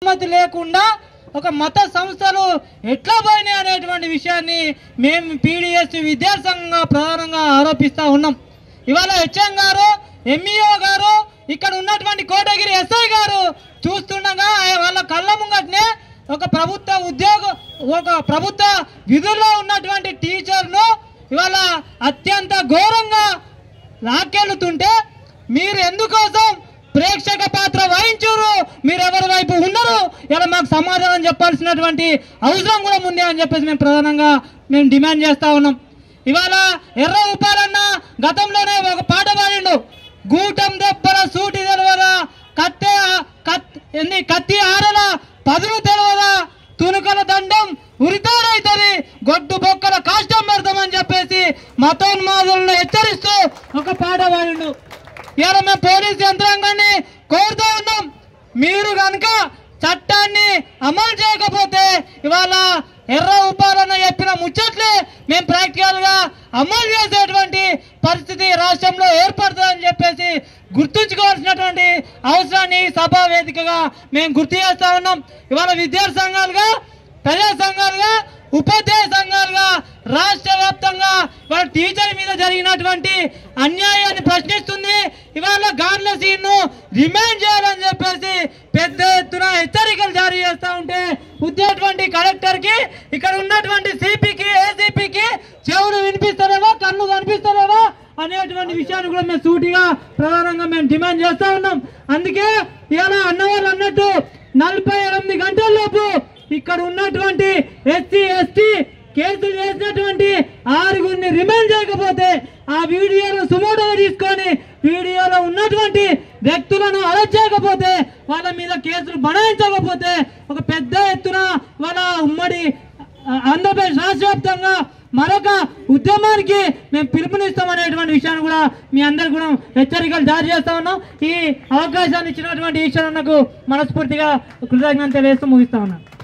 అనుమతి లేకుండా ఒక మత సంస్థలు ఎట్లా పోయినాయి అనేటువంటి విషయాన్ని మేము పీడిఎస్ విద్యాసంఘంగా ప్రధానంగా ఆరోపిస్తా ఉన్నాం ఇవాళ హెచ్ఎం గారు ఎంఈఓ గారు ఇక్కడ ఉన్నటువంటి కోటగిరి ఎస్ఐ గారు చూస్తుండగా ఆయన వాళ్ళ కళ్ళ ముంగట్నే ఒక ప్రభుత్వ ఉద్యోగ ఒక ప్రభుత్వ విధుల్లో ఉన్నటువంటి టీచర్ను ఇవాళ అత్యంత ఘోరంగా లాక్కెళ్తుంటే మీరు ఎందుకోసం ప్రేక్షక పాత్ర వహించురు మీరు ఎవరి వైపు ఉన్నారు ఇలా మాకు సమాధానం చెప్పాల్సినటువంటి అవసరం కూడా ఉంది అని చెప్పేసి మేము ప్రధానంగా మేము డిమాండ్ చేస్తా ఉన్నాం ఇవాళ ఎర్ర ఉపాలన్న గతంలోనే ఒక పాట పాడిండు గూటం దెబ్బల సూటి తెలవదా కత్తె కత్ ఎన్ని కత్తి ఆరల పదును తెలవదా తునుకల దండం ఉరితాడైతుంది గొడ్డు బొక్కల కాష్టం పెడతామని చెప్పేసి మతోన్మాదులను హెచ్చరిస్తూ ఒక పాట పాడిండు ఇవాళ మేము పోలీస్ యంత్రాంగాన్ని కోరుతూ ఉన్నాం మీరు కనుక చట్టాన్ని అమలు చేయకపోతే ఇవాళ ఎర్ర ఉపాలన్న చెప్పిన ముచ్చట్లే మేము ప్రాక్టికల్ గా అమలు చేసేటువంటి పరిస్థితి రాష్ట్రంలో ఏర్పడుతుందని చెప్పేసి గుర్తుంచుకోవాల్సినటువంటి అవసరాన్ని ఈ సభా వేదికగా మేము గుర్తు చేస్తా ఉన్నాం ఇవాళ విద్యార్థి సంఘాలుగా ప్రజా సంఘాలుగా ఉపాధ్యాయ సంఘాలుగా రాష్ట్ర వ్యాప్తంగా ఇవాళ టీచర్ మీద జరిగినటువంటి అన్యాయాన్ని ప్రశ్నిస్తుంది ఇవాళ గార్ల సీన్ ను రిమైండ్ చేయాలని చెప్పేసి పెద్ద ఎత్తున హెచ్చరికలు జారీ చేస్తా ఉంటే ఉద్దేటువంటి కలెక్టర్ కి ఇక్కడ ఉన్నటువంటి సిపికి ఏసీపీకి చెవులు వినిపిస్తలేవా కన్ను కనిపిస్తలేవా అనేటువంటి విషయాన్ని కూడా మేము సూటిగా ప్రధానంగా మేము డిమాండ్ చేస్తా ఉన్నాం అందుకే ఇలా అన్నవాళ్ళు అన్నట్టు నలభై ఎనిమిది గంటల లోపు ఇక్కడ ఉన్నటువంటి ఎస్సీ ఎస్టీ కేసులు చేసినటువంటి ఆరుగురిని రిమైండ్ చేయకపోతే ఆ వీడియోను సుమోటో తీసుకొని వీడియోలో ఉన్నటువంటి వ్యక్తులను అరెస్ట్ చేయకపోతే వాళ్ళ మీద కేసులు బనాయించకపోతే ఒక పెద్ద ఎత్తున వాళ్ళ ఉమ్మడి ఆ, ఆంధ్రప్రదేశ్ రాష్ట్ర వ్యాప్తంగా మరొక ఉద్యమానికి మేము పిలుపునిస్తామనేటువంటి విషయాన్ని కూడా మీ అందరు కూడా హెచ్చరికలు జారీ చేస్తా ఉన్నాం ఈ అవకాశాన్ని ఇచ్చినటువంటి ఈశ్వరన్నకు మనస్ఫూర్తిగా కృతజ్ఞత తెలియజేస్తూ ముగిస్తా ఉన్నాం